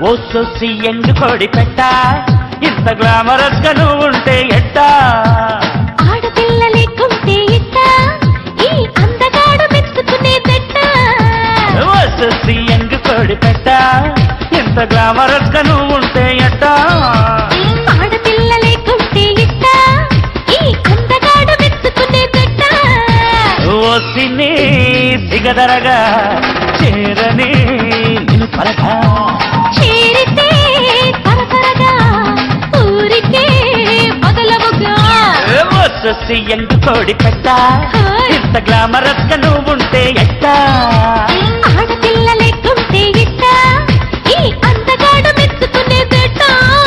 ఓ సొసి ఎండు కోడి పెట్ట ఇంత గ్లామరస్ గా నువ్వు ఉంటే ఎట్టా ఆడపిల్ల లేకుంటే ఇట్ట ఈ అందగాడు మెచ్చుకునే పెట్ట ఓ సొసి ఎండు కోడి పెట్ట ఇంత గ్లామరస్ గా నువ్వు ఉంటే ఎట్టా ఆడపిల్ల లేకుంటే ఇట్ట ఈ అందగాడు మెచ్చుకునే పెట్ట ఓసిని దిగదరగా చేరని నిన్ను పరగా చేరితే తరతరగా ఊరికే మొదలవుగా ఓ సొసి ఎండు కోడి పెట్ట హాయ్. ఇంత గ్లామరస్ గా నువ్వు ఉంటే ఎట్టా ఆడపిల్ల లేకుంటే ఇట్ట ఈ అందగాడు మెచ్చుకునే పెట్ట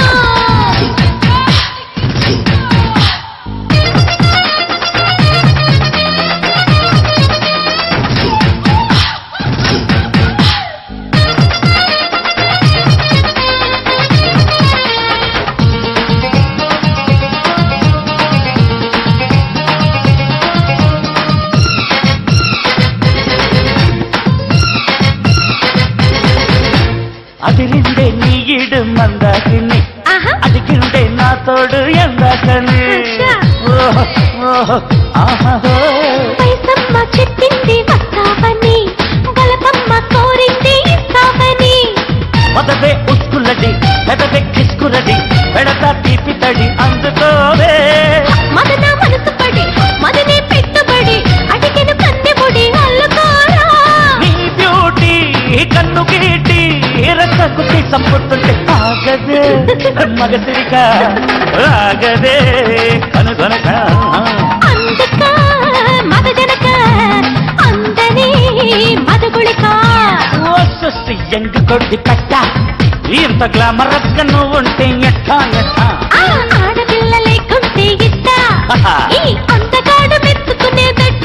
అదిరిండే నీ ఈడు మందాకిని ఆహా అడిగిండే నా తోడు ఎందాకని అచ్చా. ఓహో, ఓహో, ఆహాహో. పైసమ్మ చెప్పింది వస్తావని బలపమ్మ కోరింది ఇస్తావని మొదటే ఉస్కులడి పెదవే కిస్కులడి పెడతా తీపి తడి అందుకోవే మదన మనసు పడి మదనే పెట్టుబడి అడిగిన కన్నెముడి అల్లుకోరా నీ బ్యూటీ కన్ను గీటి రసకుతి సంపుతుంటే ఆగదే మగసిరిక ఆగదే కనుగొనక అందుక మద జనక అందని మదగుళిక ఓ సృష్టి ఎంగు కొద్ది పెట్ట ఇంత గ్లామరస్ గా నువ్వు ఉంటే ఎట్టా ఎట్టా ఆ ఆడపిల్ల లేకుంటే ఇట్ట ఈ అందగాడు మెచ్చుకునేదట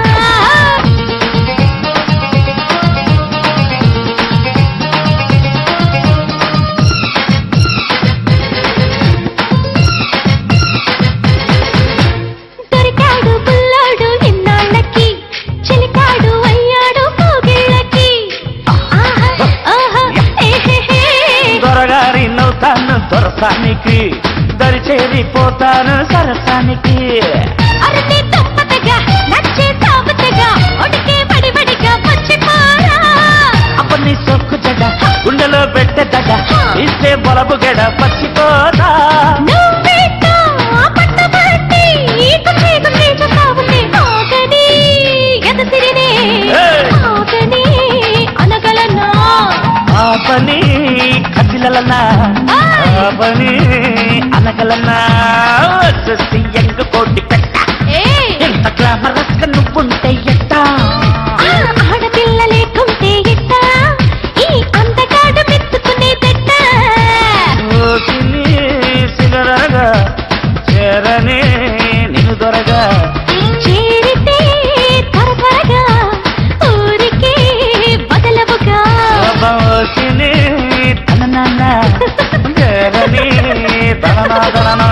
దొరికాడు పుల్లాడు ఎన్నాళ్ళకి చిలికాడు అయ్యాడు కోగిళ్ళకి ఆహా, ఆహా, ఏహేహే. దొరగారి నవ్వుతాను దొరసానికి దరిచేరి పోతాను సరసానికి అరటి తప్పతగా నచ్చే తాపతగా ఒడికే బడిబడిగా వచ్చిపోరా అప్పని సొక్కు జడ గుండెలో పెట్టే దడ ఇస్తే బొలపు గడ పచ్చిపోతా నువ్వేటో పట్టబట్టి ఈకు చీకు చీకు తాగుతే ఆగని ఎదసిరినే ఏయ్! ఆగని అనగలనా ఆ పని కపిలలనా ఆ పని అనగలనా సృష్టి ఎంగు కోటి పెట్ట ఏయ్! ఎంత గ్లామరస్ గా నువ్వుంటే ఎట్టా ఆ ఆడపిల్ల లేకుంటే ఇట్ట ఈ అందగాడు మెచ్చుకునేదట ఓసిని సిగరగా చేరని నిన్ను దొరగా చేరితే త్వరగా ఊరికే బదలవుగా ఓసిని తన నాన్న చేరని తన నా తన నా